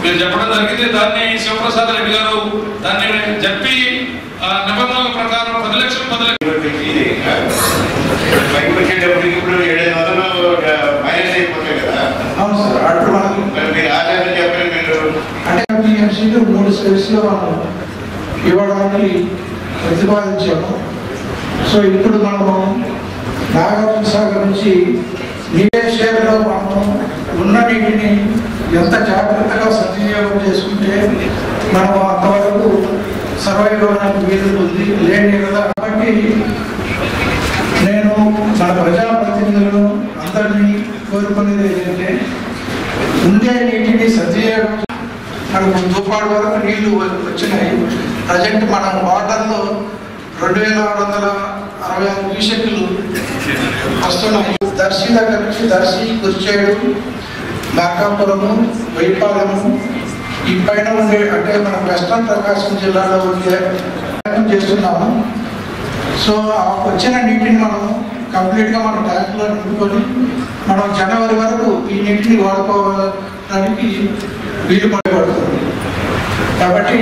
మీరు చెప్పడం జరిగింది దాన్ని శివప్రసాద్ రెడ్డి గారు దాన్ని చెప్పి ఆ, నిబంధనల ప్రకారం పది లక్షలు పది లక్షలు పైకి వచ్చేటప్పటికి ఇప్పుడు ఏడైదు వందలు మైనస్ అయిపోతాయి కదా అవును సార్ అటు మనకి మరి మీరు ఆచారం చెప్పండి మీరు అంటే టీఎంసీలు మూడు స్టేట్స్లో మనం ఇవ్వడానికి ప్రతిపాదించాము సో ఇప్పుడు మనము నాగార్జున సాగర్ నుంచి నీరే షేర్లో మనము ఉన్న నీటిని ఎంత జాగ్రత్తగా సద్వినియోగం చేసుకుంటే మనం అంతవరకు సర్వైవ్ అవ్వడానికి వీలుంటుంది లేని కదా కాబట్టి నేను మన ప్రజాప్రతినిధులను అందరినీ కోరుకునేది ఏంటంటే ఉండే నీటిని సద్వినియోగం మనకు తుఫాడు వరకు నీళ్లు వచ్చినాయి ప్రజెంట్ మనం వాటర్లో రెండు వేల ఆరు వందల అరవై ఆరు క్యూసెక్లు వస్తున్నాయి దర్శి దగ్గర నుంచి దర్శి కుర్చేడు మార్కాపురము వైపాలెము ఈ పైన ఉండే అంటే మన వెస్ట్రన్ ప్రకాశం జిల్లాలో ఉండే ప్రయత్నం చేస్తున్నాము సో ఆ వచ్చిన నీటిని మనం కంప్లీట్గా మన ట్యాంకులో నింపుకొని మనం జనవరి వరకు ఈ నీటిని వాడుకోవడానికి వీలు పడబడుతుంది కాబట్టి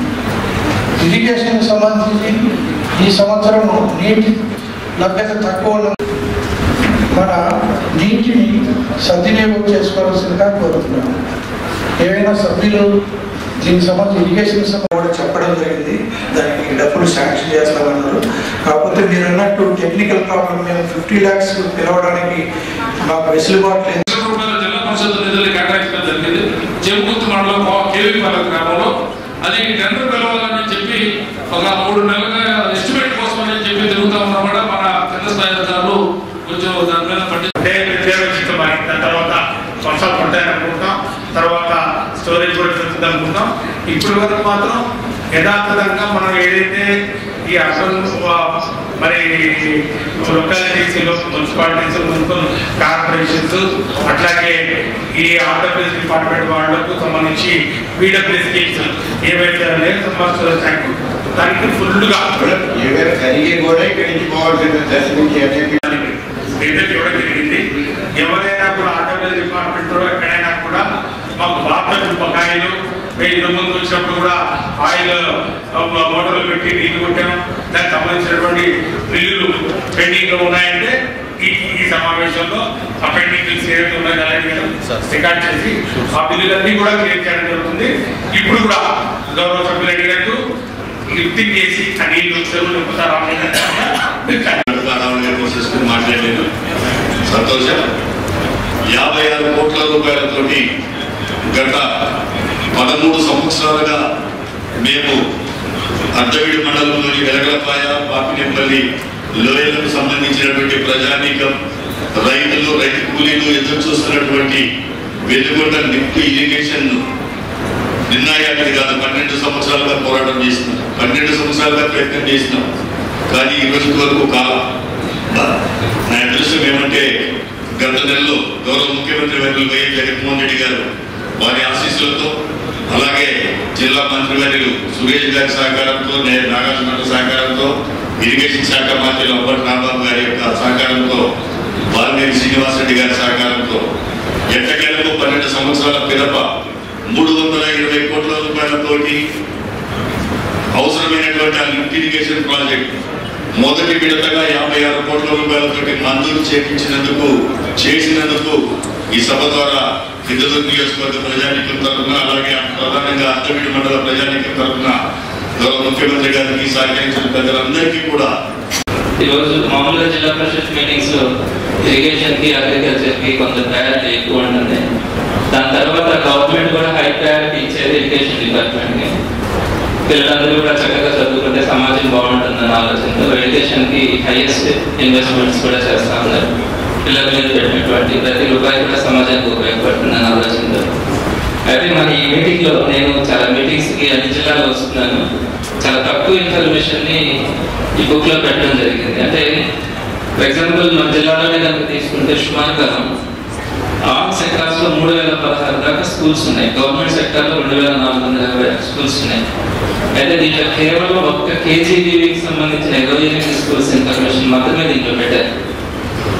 ఇరిగేషన్ సంబంధించి ఈ సంవత్సరం నీటి లభ్యత తక్కువ ఉన్న మన నీటిని సద్వినియోగం చేసుకోవాల్సిందిగా కోరుతున్నాను ఏవైనా సభ్యులు దీనికి సంబంధించి ఇరిగేషన్ సంబంధించి కూడా చెప్పడం జరిగింది దానికి డబ్బులు శాంక్షన్ చేస్తామన్నారు కాకపోతే మీరు అన్నట్టు టెక్నికల్ ప్రాబ్లం మేము ఫిఫ్టీ ల్యాక్స్ పిలవడానికి మాకు వెసులుబాటు లేదు లక్షల రూపాయల జిల్లా పరిషత్ నిధులు కేటాయించడం జరిగింది చెంగుర్తి మండలం కేవీపాలెం గ్రామంలో అది టెండర్ పిలవాలని చెప్పి ఒక మూడు నెలలుగా ఎస్టిమేట్ కోసం అని చెప్పి తిరుగుతా ఉన్నమాట మన కింద స్థాయి అధికారులు కొంచెం దాని మీద పట్టి అంటే ఉపయోగించుకో మరి దాని తర్వాత వర్షాలు పడతాయని అనుకుంటాం తర్వాత స్టోరేజ్ కూడా పెరుగుతుంది అనుకుంటాం ఇప్పటి వరకు మాత్రం యథాతథంగా మనం ఏదైతే ఈ అసలు మరి లొకాలిటీస్ మున్సిపాలిటీస్ మున్సిపల్ కార్పొరేషన్స్ అట్లాగే ఈ ఆంధ్రప్రదేశ్ డిపార్ట్మెంట్ వాళ్ళకు సంబంధించి పీడబ్ల్యూ స్కీమ్స్ ఏవైతే ఉన్నాయో సంబంధించిన ట్యాంక్ దానికి ఫుల్గా ఏవైనా జరిగే కూడా ఇక్కడి నుంచి పోవాల్సింది దర్శ నుంచి అనేక నిర్ణయం ఇవ్వడం జరిగింది ఎవరైనా కూడా ఆంధ్రప్రదేశ్ డిపార్ట్మెంట్ లో ఎక్కడైనా కూడా మాకు బాప్త బకాయిలు మేము ఇంతకు ముందు వచ్చినప్పుడు కూడా ఆయిల్ మోటార్లు పెట్టి నీళ్లు కొట్టాము దానికి సంబంధించినటువంటి బిల్లులు పెండింగ్ లో ఉన్నాయంటే ఈ ఈ సమావేశంలో ఆ పెండింగ్ బిల్స్ ఏదైతే ఉన్నాయో అలాంటి రికార్డ్ చేసి ఆ బిల్లులన్నీ కూడా క్లియర్ చేయడం జరుగుతుంది ఇప్పుడు కూడా గౌరవ సభ్యులు అడిగినట్టు లిఫ్టింగ్ చేసి ఆ నీళ్లు చెరువులు నింపుతారా రావడం చేసుకుని మాట్లాడలేదు సంతోషం యాభై ఆరు కోట్ల రూపాయలతోటి గత పదమూడు సంవత్సరాలుగా మేము అద్దవిడి మండలంలోని వెలగలపాయ పాపినేపల్లి లోయలకు సంబంధించినటువంటి ప్రజానీకం రైతులు రైతు కూలీలు ఎదురు చూస్తున్నటువంటి వెలుగొండ నిప్పు ఇరిగేషన్ నిర్ణయానికి కాదు పన్నెండు సంవత్సరాలుగా పోరాటం చేసినాం పన్నెండు సంవత్సరాలుగా ప్రయత్నం చేసినాం కానీ ఈ రోజు వరకు కాలం నా అదృష్టం ఏమంటే గత నెలలో గౌరవ ముఖ్యమంత్రి వర్యులు వైఎస్ జగన్మోహన్ రెడ్డి గారు వారి ఆశీస్సులతో అలాగే జిల్లా మంత్రి వర్యులు సురేష్ గారి సహకారంతో నేను నాగార్జున సహకారంతో ఇరిగేషన్ శాఖ మంత్రులు అబ్బట్ రాంబాబు గారి యొక్క సహకారంతో వాల్మీకి శ్రీనివాసరెడ్డి గారి సహకారంతో ఎట్టకేలకు పన్నెండు సంవత్సరాల పిదప మూడు వందల ఇరవై కోట్ల రూపాయలతోటి అవసరమైనటువంటి ఆ లిఫ్ట్ ఇరిగేషన్ ప్రాజెక్ట్ మొదటి విడతగా యాభై ఆరు కోట్ల రూపాయలతోటి మంజూరు చేయించినందుకు చేసినందుకు ఈ సభ ద్వారా హిందూరు నియోజకవర్గ ప్రజానీకం తరఫున అలాగే ప్రధానంగా అత్తమిడి మండల ప్రజానీకం తరఫున గౌరవ ముఖ్యమంత్రి గారికి సహకరించిన ప్రజలందరికీ కూడా ఈరోజు మామూలుగా జిల్లా పరిషత్ మీటింగ్స్ లో ఇరిగేషన్ కి అగ్రికల్చర్ కి కొంత ప్రయారిటీ ఎక్కువ ఉంటుంది దాని తర్వాత గవర్నమెంట్ కూడా హై ప్రయారిటీ ఇచ్చేది ఇరిగేషన్ డిపార్ట్మెంట్ కి పిల్లలందరూ కూడా చక్కగా చదువుకుంటే సమాజం బాగుంటుందన్న ఆలోచనతో ఎడ్యుకేషన్ కి హైయెస్ట్ ఇన్వెస్ట్మెంట్స్ కూడా చేస్తా ఉన్నారు పిల్లల మీద పెట్టినటువంటి ప్రతి రూపాయి కూడా సమాజానికి ఉపయోగపడుతుందన్న ఆలోచనతో అయితే మన ఈ మీటింగ్ లో నేను చాలా మీటింగ్స్ కి అన్ని జిల్లాలో వస్తున్నాను చాలా తక్కువ ఇన్ఫర్మేషన్ ని ఈ బుక్ లో పెట్టడం జరిగింది అంటే ఫర్ ఎగ్జాంపుల్ మన జిల్లాలోనే కనుక తీసుకుంటే సుమారుగా ఆర్ట్ సెక్టార్స్ లో మూడు వేల పదహారు దాకా స్కూల్స్ ఉన్నాయి గవర్నమెంట్ సెక్టార్ లో రెండు వేల నాలుగు వందల యాభై స్కూల్స్ ఉన్నాయి అయితే దీంట్లో కేవలం ఒక్క కేజీబీవీకి సంబంధించిన ఇరవై ఎనిమిది స్కూల్స్ ఇన్ఫర్మేషన్ మాత్రమే దీంట్లో పెట్టారు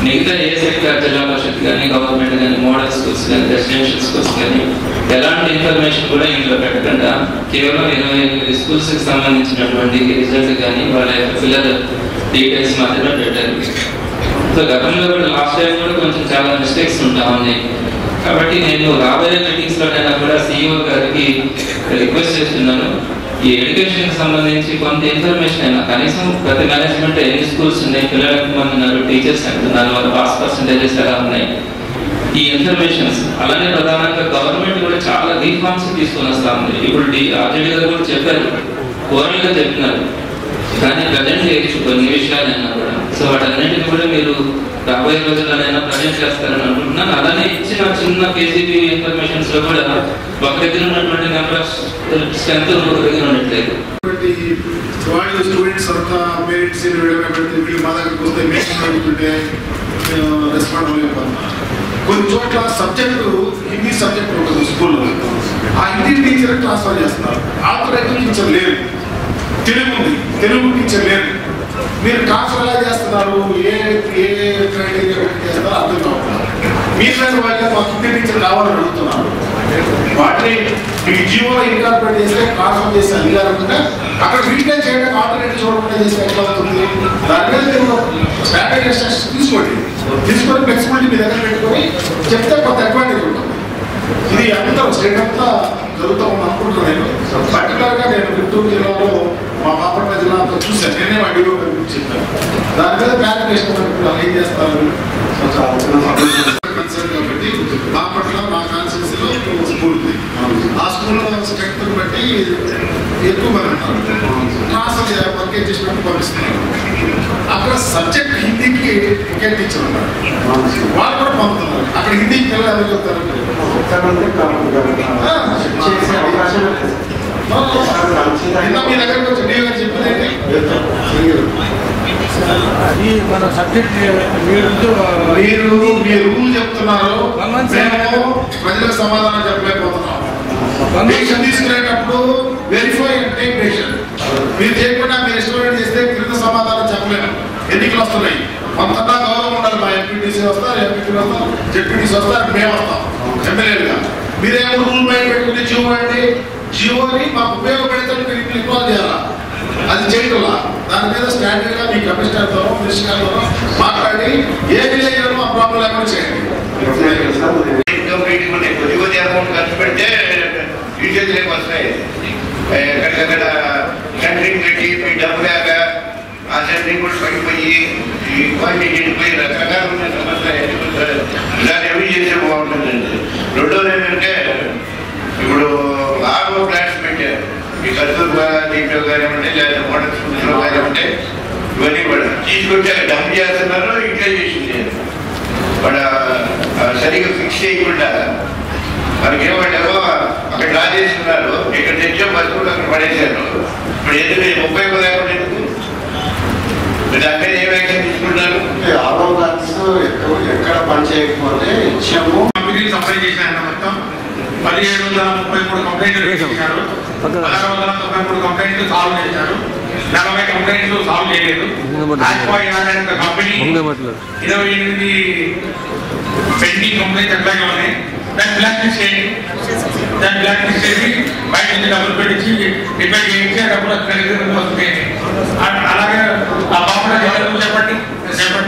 మిగతా ఏ సెక్టర్ జిల్లా పరిషత్ కానీ గవర్నమెంట్ కానీ మోడల్ స్కూల్స్ కానీ రెసిడెన్షియల్ స్కూల్స్ కానీ ఎలాంటి ఇన్ఫర్మేషన్ కూడా ఇందులో పెట్టకుండా కేవలం ఇరవై ఎనిమిది స్కూల్స్ కి సంబంధించినటువంటి రిజల్ట్ కానీ వాళ్ళ యొక్క పిల్లల డీటెయిల్స్ మాత్రమే పెట్టారు సో గతంలో కూడా లాస్ట్ టైం కూడా కొంచెం చాలా మిస్టేక్స్ ఉంటా ఉన్నాయి కాబట్టి నేను రాబోయే మీటింగ్స్ లోనైనా కూడా సిఇఓ గారికి రిక్వెస్ట్ చేస్తున్నాను ఈ ఎడ్యుకేషన్ కి సంబంధించి కొంత ఇన్ఫర్మేషన్ అయినా కనీసం ప్రతి మేనేజ్మెంట్ ఎన్ని స్కూల్స్ ఉన్నాయి పిల్లలు ఎంతమంది ఉన్నారు టీచర్స్ ఎంత ఉన్నారు వాళ్ళ పాస్ పర్సంటేజెస్ ఎలా ఉన్నాయి ఈ ఇన్ఫర్మేషన్స్ అలానే ప్రధానంగా గవర్నమెంట్ కూడా చాలా రీఫార్మ్స్ తీసుకొని వస్తా ఉంది ఇప్పుడు డి ఆర్జేడీ గారు కూడా చెప్పారు ఓరల్ గా చెప్పినారు కానీ ప్రజెంట్ చేయొచ్చు కొన్ని విషయాలైనా కూడా సో వాటన్నిటిని కూడా మీరు రాబోయే రోజుల్లోనైనా ప్రజెంట్ చేస్తారని అనుకుంటున్నాను అలానే ఇచ్చిన చిన్న కేజీబీ ఇన్ఫర్మేషన్స్ లో కూడా ఒక దగ్గర ఉన్నటువంటి నెంబర్ ఆఫ్ స్ట్రెంత్ ఇంకొక దగ్గర ఉండట్లేదు కాబట్టి వాళ్ళు స్టూడెంట్స్ అంతా పేరెంట్స్ పెడితే వీళ్ళు మా దగ్గరికి వస్తే మేము అడుగుతుంటే రెస్పాండ్ అవ్వలేకపోతున్నా కొన్ని చోట్ల సబ్జెక్టు హిందీ సబ్జెక్ట్ ఉంటుంది స్కూల్లో ఆ హిందీ టీచర్ ట్రాన్స్ఫర్ చేస్తున్నారు ఆల్టర్నేటివ్ టీచర్ లేరు తెలుగు ఉంది తెలుగు టీచర్ లేరు మీరు ట్రాన్స్ఫర్ ఎలా చేస్తున్నారు ఏ ఏ క్రైటీరియా పెట్టి చేస్తారో అర్థం కావట్లేదు మీరు దగ్గర వాళ్ళే మాకు హిందీ టీచర్ కావాలని అడుగుతున్నారు వాటిని మీ జీవోలో ఇన్కార్పొరేట్ చేస్తే ట్రాన్స్ఫర్ చేసే అధికారం ఉంటే అక్కడ రీప్లేస్ చేయడానికి ఆల్టర్నేటివ్ చూడకుండా చేస్తే ఎట్లా అవుతుంది దాని మీద మీరు స్టాండర్డ్ ఇన్స్ట్రక్షన్స్ తీసుకోండి తీసుకొని ఫ్లెక్సిబిలిటీ మీ దగ్గర పెట్టుకొని చెప్తే కొంత అడ్వాంటేజ్ ఉంటుంది ఇది అంతా స్టేట్ అంతా జరుగుతూ ఉంది అనుకుంటున్నాను నేను పర్టికులర్గా నేను గుంటూరు జిల్లాలో మా బాపట్ల జిల్లా అంతా చూశాను నేనే మా డిఓ గురించి చెప్పాను దాని మీద క్లారిఫికేషన్ ఇప్పుడు ఏం చేస్తారు కన్సర్న్ కాబట్టి బాపట్ల మా కాన్స్టిట్యూన్సీలో స్కూల్ ఉంది ఆ స్కూల్లో స్ట్రెంత్ బట్టి ఎక్కువ మంది ఉంటారు ట్రాన్స్ఫర్ వర్క్ చేసినట్టు పంపిస్తున్నారు అక్కడ సబ్జెక్ట్ హిందీకి ఒకే టీచర్ ఉన్నారు వాళ్ళు కూడా పంపుతున్నారు అక్కడ హిందీ పిల్లలు ఎవరు చెప్తారు నిన్న మీ దగ్గరకు వచ్చి డీ గారు చెప్పింది ఏంటి అది మన సబ్జెక్ట్ మీరు మీరు మీ రూల్ చెప్తున్నారు మేము ప్రజలకు సమాధానం చెప్పలేకపోతున్నాం డెసిషన్ తీసుకునేటప్పుడు వెరిఫై అండ్ టేక్ డెసిషన్ మీరు చేయకుండా మీరు ఇష్టమైన చేస్తే క్రింద సమాధానం చెప్పలేము ఎన్నికలు వస్తున్నాయి కొంతన్నా గౌరవం ఉండాలి మా ఎంపీటీసీ వస్తారు ఎంపీటీ వస్తారు జెడ్పీటీసీ వస్తారు మేము వస్తాం ఎమ్మెల్యేలుగా మీరేమో రూల్ మైండ్ పెట్టుకుని జీవో అండి జీవోని మాకు ఉపయోగపడితే మీరు ఇప్పుడు ఇన్వాల్వ్ చేయాలా అది చేయటంలా దాని మీద స్టాండర్డ్ గా మీ కమిషనర్తో మినిస్టర్ గారితో మాట్లాడి ఏ విలేజ్ ఆ ప్రాబ్లం లేకుండా చేయండి ఇన్కమ్ రేటింగ్ ఉన్నాయి కొద్ది కొద్ది అమౌంట్ ఖర్చు పెడితే యూజెస్లోకి వస్తాయి ఎక్కడికక్కడ సెంటరింగ్ పెట్టి మీ డబ్బు లేక ఆ సెంటరింగ్ కూడా పడిపోయి ఈ క్వాంటిటీ ఎండిపోయి రకరకాల ఉన్న సమస్య ఎదుర్కొంటారు. ఇలాంటి అవి చేస్తే బాగుంటుందండి రెండోది ఏంటంటే ఇప్పుడు ఆర్ఓ ప్లాంట్స్ పెట్టారు ఈ కస్తూర్బా దీంట్లో కానివ్వండి లేదా మోడల్ స్కూల్స్లో కానివ్వండి ఇవన్నీ కూడా తీసుకొచ్చి అక్కడ డంప్ చేస్తున్నారు ఇంట్లో చేసింది వాడు ఆ సరిగ్గా ఫిక్స్ చేయకుండా మనకి ఏమంటారో అక్కడ డ్రా చేసుకున్నారు ఇక్కడ తెచ్చో బస్సు కూడా అక్కడ పడేశారు ఇప్పుడు ఎందుకు ముప్పై కూడా లేకుండా ఎందుకు మరి దాని మీద ఏం యాక్షన్ తీసుకుంటున్నారు ఆరో క్లాస్ ఎక్కడ పని చేయకపోతే ఇచ్చాము కంపెనీలు సప్లై చేశారు మొత్తం పదిహేడు వందల ముప్పై మూడు కంప్లైంట్లు చేశారు పదహారు వందల తొంభై మూడు కంప్లైంట్లు సాల్వ్ చేశారు నలభై కంప్లైంట్లు సాల్వ్ చేయలేదు ఆక్వా అనే ఒక కంపెనీ ఇరవై ఎనిమిది పెండింగ్ కంప్లైంట్స్ అట్లాగే ఉన్నాయి దాన్ని బ్లాక్ లిస్ట్ చేయండి దాన్ని బ్లాక్ లిస్ట్ చేసి బయట నుంచి డబ్బులు పెట్టించి రిపేర్ చేయించి ఆ డబ్బులు ఖరీదు వస్తుంది అ- అలాగే ఆ బాబుల ఎవరు చెప్పండి చెప్పండి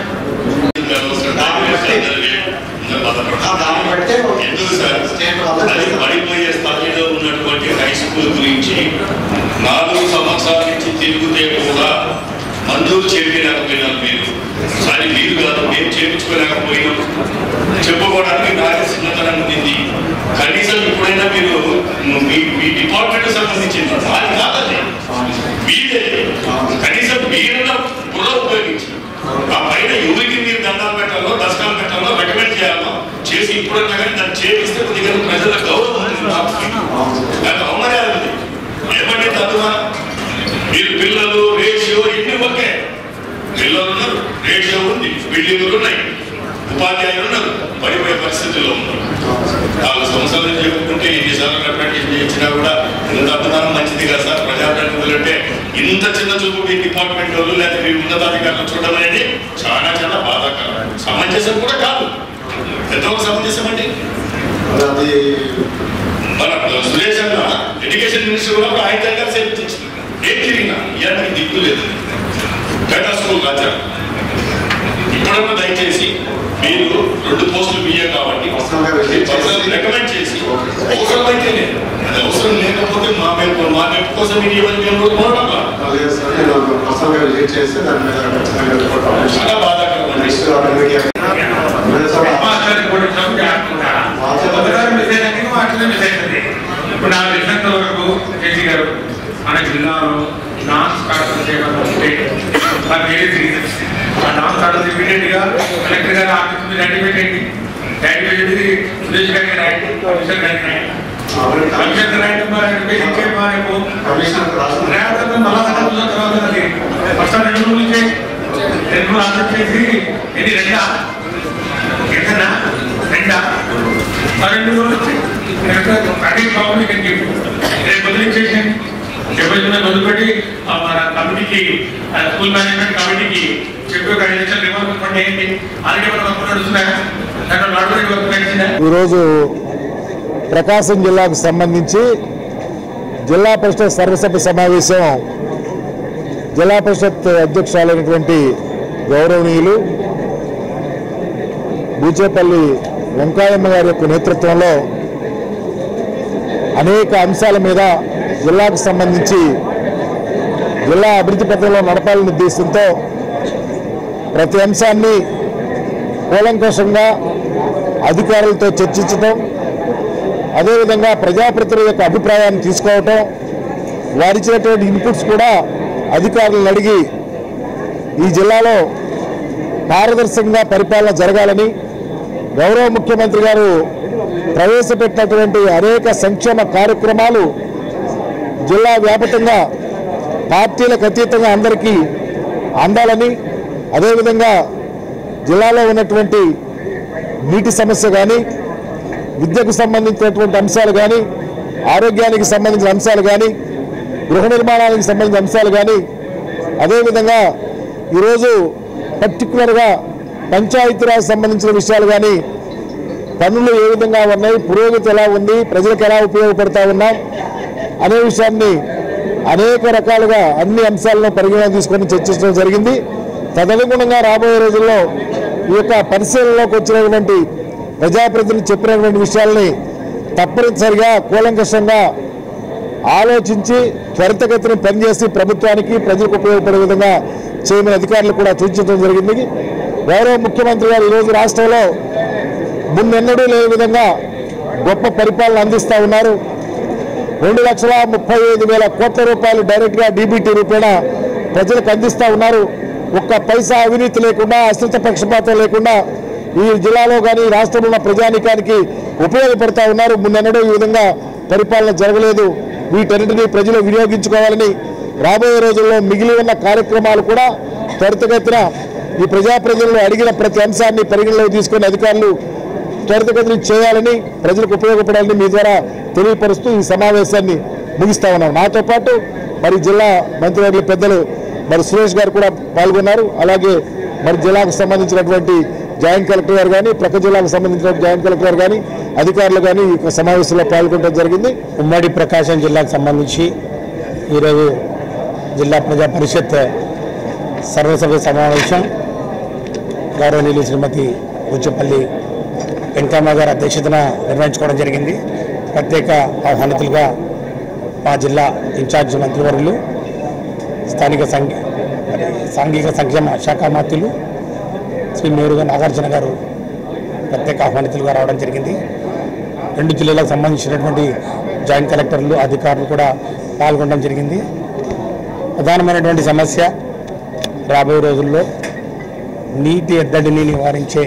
దాన్ని బట్టే ఎందుకు సార్ స్టేట్ అది వాళ్ళకి పడిపోయే స్థాయిలో ఉన్నటువంటి హై స్కూల్ గురించి నాలుగు సంవత్సరాల నుంచి తిరుగుతే కూడా మంజూరు చేయలేకపోయినారు మీరు అది మీరు కాదు మేము చేయించుకోలేకపోయినాం చెప్పుకోవడానికి నాకు చిన్నతనం ఉంది కనీసం ఇప్పుడైనా మీరు మీ మీ డిపార్ట్మెంట్ సంబంధించింది దాని కాదండి మీరే కనీసం మీరన్నా బుర్ర ఉపయోగించి ఆ పైన యువకి మీరు దండాలు పెట్టాలో దశకాలు పెట్టాలో రికమెండ్ చేయాలో చేసి ఇప్పుడన్నా కానీ దాన్ని చేపిస్తే కొద్దిగా ప్రజల గౌరవం ఉంటుంది కాబట్టి. దానికి అవమర్యాద ఉంది ఏమంటే చదువా మీరు పిల్లలు రేషియో ఇన్ని ఒకే పిల్లలు ఉన్నారు రేషియో ఉంది బిల్డింగులు ఉన్నాయి ఉపాధ్యాయులు ఉన్నారు పడిపోయే పరిస్థితుల్లో ఉన్నారు నాలుగు సంవత్సరాల నుంచి చెప్పుకుంటే ఎన్నిసార్లు రిప్రజెంటేషన్ ఇచ్చినా కూడా ఇంత అభిమానం మంచిది కదా సార్ ప్రజాప్రతినిధులు అంటే ఇంత చిన్న చూపు మీ డిపార్ట్మెంట్ వాళ్ళు లేదా మీ ఉన్నతాధికారులు చూడడం అనేది చాలా చాలా బాధాకరం సమంజసం కూడా కాదు ఎంతవరకు సమంజసం అండి మరి అది మన సురేష్ అన్న ఎడ్యుకేషన్ మినిస్టర్ కూడా ఆయన దగ్గర సేవించింది ఏం తిరిగినా ఇవన్నీ దిక్కు లేదు గటా స్కూల్ రాజా ఇప్పుడన్నా దయచేసి మీరు రెండు పోస్టులు బియ్యం కాబట్టి అవసరంగా వెళ్ళి చేసి- రికమెండ్ చేసి అవసరమైతేనే అది అవసరం లేకపోతే మా మెప్పు మా మెప్పు కోసం ఇది ఇవ్వాలి మేము కూడా కోరడం కాదు. అలాగే సార్ నేను పర్సనల్గా విజిట్ చేసి దాని మీద ఖచ్చితంగా రిపోర్ట్ పంపిస్తాను. చాలా బాధాకరం అండి నెక్స్ట్ ఆటోమేటిక్గా అదే సార్ ఇప్పుడు నాకు తెలిసినంత వరకు కేసీ గారు మన జిల్లాలో నాన్ స్టార్టర్ చేయడం స్టేట్ ఫర్ వేరియస్ రీజన్స్ ఆ నాన్ స్టార్టర్ ఇమీడియట్ గా కలెక్టర్ గారు ఆఫీస్ మీద యాక్టివేట్ అయింది యాక్టివేట్ అయింది సురేష్ గారికి రాయండి కమిషనర్ గారికి రాయండి కమిషనర్ రాయండి మరి ఇంకే రేపు కమిషనర్ రాసిన రేపు మళ్ళా సంవత్సరం తర్వాత అది ఫస్ట్ రెండు రోజుల నుంచే రెండు రోజులు ఆర్డర్ చేసి ఇది రెండా ఎంతనా రెండా ఆ రెండు రోజులు వచ్చి అదే ప్రాబ్లం ఇక్కడ చెప్పి రేపు బదిలించేసాను చెప్పేసిన మొదలుపెట్టి ఆ మన కమిటీకి ఆ స్కూల్ మేనేజ్మెంట్ కమిటీకి చెప్పి ఒక ఐదు లక్షలు రివాల్వ్ ఫండ్ అయ్యింది అలాగే మన వర్క్ నడుస్తున్నాయి దాంట్లో లాటరీ వర్క్ నడిచిందా ఈరోజు ప్రకాశం జిల్లాకు సంబంధించి జిల్లా పరిషత్ సర్వసభ్య సమావేశం జిల్లా పరిషత్ అధ్యక్షురాలైనటువంటి గౌరవనీయులు బూచేపల్లి వెంకాయమ్మ గారి యొక్క నేతృత్వంలో అనేక అంశాల మీద జిల్లాకు సంబంధించి జిల్లా అభివృద్ధి పథంలో నడపాలని ఉద్దేశంతో ప్రతి అంశాన్ని కూలంకషంగా అధికారులతో చర్చించడం అదేవిధంగా ప్రజాప్రతినిధుల యొక్క అభిప్రాయాన్ని తీసుకోవటం వారిచ్చినటువంటి ఇన్పుట్స్ కూడా అధికారులను అడిగి ఈ జిల్లాలో పారదర్శకంగా పరిపాలన జరగాలని గౌరవ ముఖ్యమంత్రి గారు ప్రవేశపెట్టినటువంటి అనేక సంక్షేమ కార్యక్రమాలు జిల్లా వ్యాపకంగా పార్టీలకు అతీతంగా అందరికీ అందాలని అదేవిధంగా జిల్లాలో ఉన్నటువంటి నీటి సమస్య కానీ విద్యకు సంబంధించినటువంటి అంశాలు కానీ ఆరోగ్యానికి సంబంధించిన అంశాలు కానీ గృహ నిర్మాణానికి సంబంధించిన అంశాలు కానీ అదేవిధంగా ఈరోజు పర్టికులర్గా పంచాయతీరాజ్ సంబంధించిన విషయాలు కానీ పనులు ఏ విధంగా ఉన్నాయి పురోగతి ఎలా ఉంది ప్రజలకు ఎలా ఉపయోగపడతా ఉన్నాం అనే విషయాన్ని అనేక రకాలుగా అన్ని అంశాలను పరిగణన తీసుకొని చర్చించడం జరిగింది తదనుగుణంగా రాబోయే రోజుల్లో ఈ యొక్క పరిశీలనలోకి వచ్చినటువంటి ప్రజాప్రతినిధులు చెప్పినటువంటి విషయాల్ని తప్పనిసరిగా కూలంకషంగా ఆలోచించి త్వరితగతిన పనిచేసి ప్రభుత్వానికి ప్రజలకు ఉపయోగపడే విధంగా చేయమని అధికారులు కూడా సూచించడం జరిగింది గౌరవ ముఖ్యమంత్రి గారు ఈరోజు రాష్ట్రంలో మున్నెన్నడూ లేని విధంగా గొప్ప పరిపాలన అందిస్తూ ఉన్నారు రెండు లక్షల ముప్పై ఐదు వేల కోట్ల రూపాయలు డైరెక్ట్గా డీబీటీ రూపేణ ప్రజలకు అందిస్తూ ఉన్నారు ఒక్క పైసా అవినీతి లేకుండా అశ్రిత పక్షపాతం లేకుండా ఈ జిల్లాలో కానీ రాష్ట్రంలో ఉన్న ప్రజానీకానికి ఉపయోగపడతా ఉన్నారు మున్నెన్నడూ ఈ విధంగా పరిపాలన జరగలేదు వీటన్నిటినీ ప్రజలు వినియోగించుకోవాలని రాబోయే రోజుల్లో మిగిలి ఉన్న కార్యక్రమాలు కూడా త్వరితగతిన ఈ ప్రజాప్రతినిధులు అడిగిన ప్రతి అంశాన్ని పరిగణలోకి తీసుకుని అధికారులు త్వరితగతిని చేయాలని ప్రజలకు ఉపయోగపడాలని మీ ద్వారా తెలియపరుస్తూ ఈ సమావేశాన్ని ముగిస్తా ఉన్నాం నాతో పాటు మరి జిల్లా మంత్రివర్యుల పెద్దలు మరి సురేష్ గారు కూడా పాల్గొన్నారు అలాగే మరి జిల్లాకు సంబంధించినటువంటి జాయింట్ కలెక్టర్ గారు కానీ ప్రక్క జిల్లాకు సంబంధించిన జాయింట్ కలెక్టర్ గారు కానీ అధికారులు కానీ ఈ సమావేశంలో పాల్గొనడం జరిగింది ఉమ్మడి ప్రకాశం జిల్లాకు సంబంధించి ఈరోజు జిల్లా ప్రజా పరిషత్ సర్వసభ్య సమావేశం గౌరవనీయులు శ్రీమతి బుచ్చపల్లి వెంకమ్మ గారి అధ్యక్షతన నిర్వహించుకోవడం జరిగింది ప్రత్యేక ఆహ్వానితులుగా మా జిల్లా ఇన్ఛార్జ్ మంత్రివర్యులు స్థానిక సంఘ మరి సాంఘిక సంక్షేమ శాఖ మంత్రులు శ్రీ మేరుగా నాగార్జున గారు ప్రత్యేక ఆహ్వానితులుగా రావడం జరిగింది రెండు జిల్లాలకు సంబంధించినటువంటి జాయింట్ కలెక్టర్లు అధికారులు కూడా పాల్గొనడం జరిగింది ప్రధానమైనటువంటి సమస్య రాబోయే రోజుల్లో నీటి ఎద్దడిని నివారించే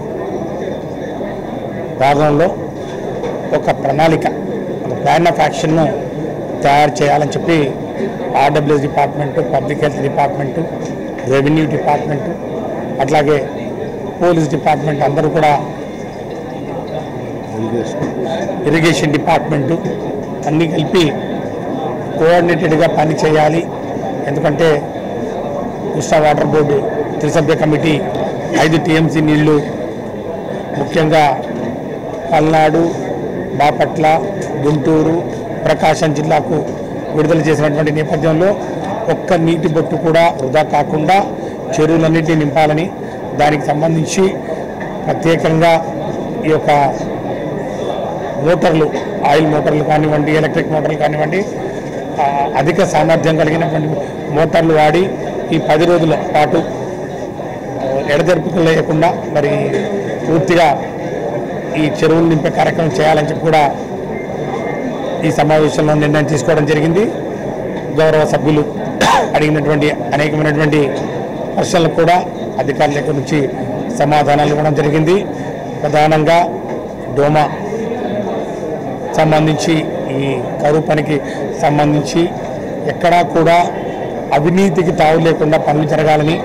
భాగంలో ఒక ప్రణాళిక ఒక ప్లాన్ ఆఫ్ యాక్షన్ను తయారు చేయాలని చెప్పి RWS department public health department revenue department అట్లాగే పోలీస్ డిపార్ట్మెంట్ అందరూ కూడా ఇరిగేషన్ డిపార్ట్మెంటు అన్నీ కలిపి కోఆర్డినేటెడ్గా పని చేయాలి ఎందుకంటే కృష్ణా వాటర్ బోర్డు త్రిసభ్య కమిటీ ఐదు టీఎంసీ నీళ్లు ముఖ్యంగా పల్నాడు బాపట్ల గుంటూరు ప్రకాశం జిల్లాకు విడుదల చేసినటువంటి నేపథ్యంలో ఒక్క నీటి బొట్టు కూడా వృధా కాకుండా చెరువులన్నింటినీ నింపాలని దానికి సంబంధించి ప్రత్యేకంగా ఈ యొక్క మోటార్లు ఆయిల్ మోటార్లు కానివ్వండి ఎలక్ట్రిక్ మోటార్లు కానివ్వండి ఆ, అధిక సామర్థ్యం కలిగినటువంటి మోటార్లు వాడి ఈ పది రోజుల పాటు ఆ, ఎడతెరుపుకు లేకుండా మరి పూర్తిగా ఈ చెరువులు నింపే కార్యక్రమం చేయాలని చెప్పి కూడా ఈ సమావేశంలో నిర్ణయం తీసుకోవడం జరిగింది గౌరవ సభ్యులు అడిగినటువంటి అనేకమైనటువంటి ప్రశ్నలకు కూడా అధికారుల దగ్గర నుంచి సమాధానాలు ఇవ్వడం జరిగింది ప్రధానంగా డోమా సంబంధించి ఈ కరువు పనికి సంబంధించి ఎక్కడా కూడా అవినీతికి తావు లేకుండా పనులు జరగాలని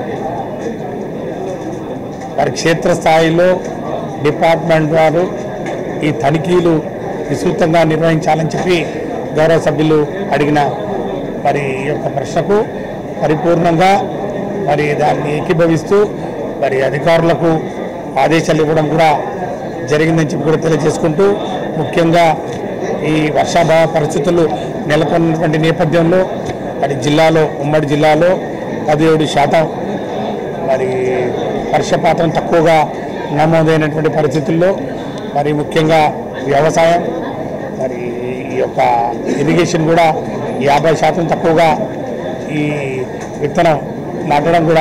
వారి క్షేత్రస్థాయిలో డిపార్ట్మెంట్ వారు ఈ తనిఖీలు విస్తృతంగా నిర్వహించాలని చెప్పి గౌరవ సభ్యులు అడిగిన మరి ఈ యొక్క ప్రశ్నకు పరిపూర్ణంగా మరి దాన్ని ఏకీభవిస్తూ మరి అధికారులకు ఆదేశాలు ఇవ్వడం కూడా జరిగిందని చెప్పి కూడా తెలియజేసుకుంటూ ముఖ్యంగా ఈ వర్షాభావ పరిస్థితులు నెలకొన్నటువంటి నేపథ్యంలో మరి జిల్లాలో ఉమ్మడి జిల్లాలో పదిహేడు శాతం మరి వర్షపాతం తక్కువగా నమోదైనటువంటి పరిస్థితుల్లో మరి ముఖ్యంగా వ్యవసాయం మరి ఈ యొక్క ఇరిగేషన్ కూడా యాభై శాతం తక్కువగా ఈ విత్తనం నాటడం కూడా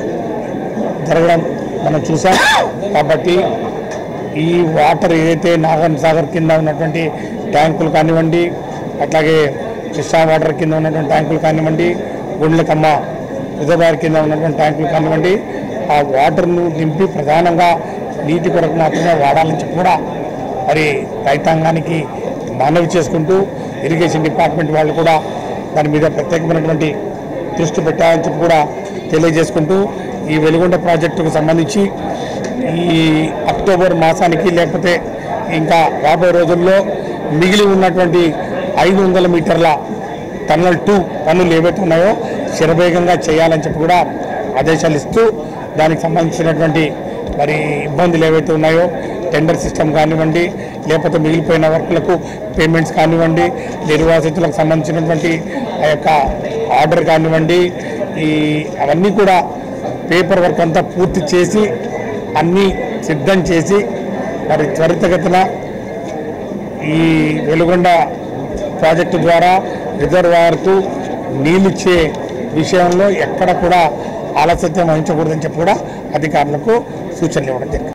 జరగడం మనం చూసాం కాబట్టి ఈ వాటర్ ఏదైతే నాగన్ సాగర్ కింద ఉన్నటువంటి ట్యాంకులు కానివ్వండి అట్లాగే కృష్ణా వాటర్ కింద ఉన్నటువంటి ట్యాంకులు కానివ్వండి గుండ్లకమ్మ రిజర్వాయర్ కింద ఉన్నటువంటి ట్యాంకులు కానివ్వండి ఆ వాటర్ను నింపి ప్రధానంగా నీటి కొరకు మాత్రమే వాడాలని చెప్పి కూడా మరి రైతాంగానికి మనవి చేసుకుంటూ ఇరిగేషన్ డిపార్ట్మెంట్ వాళ్ళు కూడా దాని మీద ప్రత్యేకమైనటువంటి దృష్టి పెట్టాలని చెప్పి కూడా తెలియజేసుకుంటూ ఈ వెలుగొండ ప్రాజెక్టుకు సంబంధించి ఈ అక్టోబర్ మాసానికి లేకపోతే ఇంకా రాబోయే రోజుల్లో మిగిలి ఉన్నటువంటి ఐదు వందల మీటర్ల టన్నల్ టూ పనులు ఏవైతే ఉన్నాయో శరవేగంగా చేయాలని చెప్పి కూడా ఆదేశాలు ఇస్తూ దానికి సంబంధించినటువంటి మరి ఇబ్బందులు ఏవైతే ఉన్నాయో టెండర్ సిస్టమ్ కానివ్వండి లేకపోతే మిగిలిపోయిన వర్కులకు పేమెంట్స్ కానివ్వండి నిర్వాసితులకు సంబంధించినటువంటి ఆ యొక్క ఆర్డర్ కానివ్వండి ఈ అవన్నీ కూడా పేపర్ వర్క్ అంతా పూర్తి చేసి అన్నీ సిద్ధం చేసి మరి త్వరితగతిన ఈ వెలుగొండ ప్రాజెక్టు ద్వారా రిజర్వాయర్కు నీళ్ళిచ్చే విషయంలో ఎక్కడ కూడా ఆలస్యం వహించకూడదని చెప్పి కూడా అధికారులకు సూచనలు ఇవ్వడం జరిగింది